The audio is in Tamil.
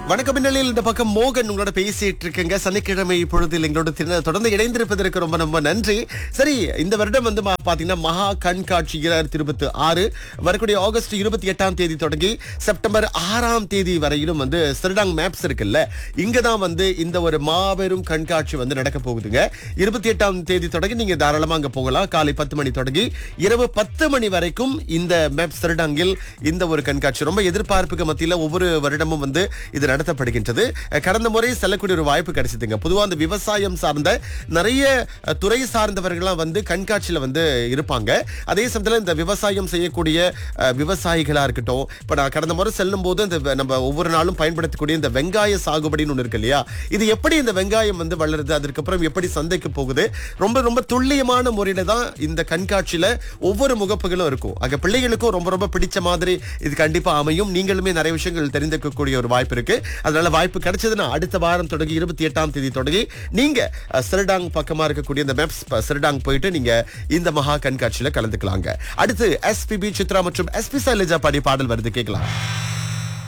வணக்கம் பின்னலில் இந்த பக்கம் மோகன் உங்களோட பேசிட்டு இருக்கேங்க சனிக்கிழமை பொழுதில் எங்களோட தின- தொடர்ந்து இணைந்திருப்பதற்கு ரொம்ப ரொம்ப நன்றி சரி இந்த வருடம் வந்து மா- பாத்தீங்கன்னா மகா கண்காட்சி இரண்டாயிரத்தி இருபத்தி ஆறு வரக்கூடிய ஆகஸ்ட் இருபத்தி எட்டாம் தேதி தொடங்கி செப்டம்பர் ஆறாம் தேதி வரையிலும் வந்து சிறடாங் மேப்ஸ் இருக்குல்ல இங்க தான் வந்து இந்த ஒரு மாபெரும் கண்காட்சி வந்து நடக்க போகுதுங்க இருபத்தி எட்டாம் தேதி தொடங்கி நீங்க தாராளமா அங்க போகலாம் காலை பத்து மணி தொடங்கி இரவு பத்து மணி வரைக்கும் இந்த மேப் சிறடாங்கில் இந்த ஒரு கண்காட்சி ரொம்ப எதிர்பார்ப்புக்கு மத்தியில ஒவ்வொரு வருடமும் வந்து இது நடத்தப்படுகின்றது அஹ் கடந்த முறை செல்லக்கூடிய ஒரு வாய்ப்பு கிடைச்சதுங்க பொதுவா அந்த விவசாயம் சார்ந்த நிறைய அஹ், துறை சார்ந்தவர்கள்லாம் வந்து கண்காட்சியில வந்து இருப்பாங்க அதே சமயத்துல இந்த விவசாயம் செய்யக்கூடிய அஹ், விவசாயிகளா இருக்கட்டும் இப்ப நான் கடந்த முறை செல்லும் போது இந்த வெ- நம்ம ஒவ்வொரு நாளும் பயன்படுத்தக்கூடிய இந்த வெங்காய சாகுபடின்னு ஒண்ணு இருக்கு இல்லையா இது எப்படி இந்த வெங்காயம் வந்து வளருது அதுக்கப்புறம் எப்படி சந்தைக்கு போகுது ரொம்ப ரொம்ப துல்லியமான முறையில தான் இந்த கண்காட்சியில ஒவ்வொரு முகப்புகளும் இருக்கும் அங்க பிள்ளைகளுக்கும் ரொம்ப ரொம்ப பிடிச்ச மாதிரி இது கண்டிப்பா அமையும் நீங்களுமே நிறைய விஷயங்கள் தெரிந்துக்கக்கூடிய ஒரு வாய்ப்பு இருக்கு அதனால வாய்ப்பு கிடைச்சதுன்னா அடுத்த வாரம் தொடங்கி இருபத்தி எட்டாம் தேதி தொடங்கி நீங்க அஹ், சிறடாங் பக்கமா இருக்கக்கூடிய இந்த மேப்ஸ் சிறடாங் போயிட்டு நீங்க இந்த மகா கண்காட்சியில கலந்துக்கலாங்க அடுத்து எஸ்பிபி சித்ரா மற்றும் எஸ்பி சைலஜா பாடி பாடல் வருது கேட்கலாம்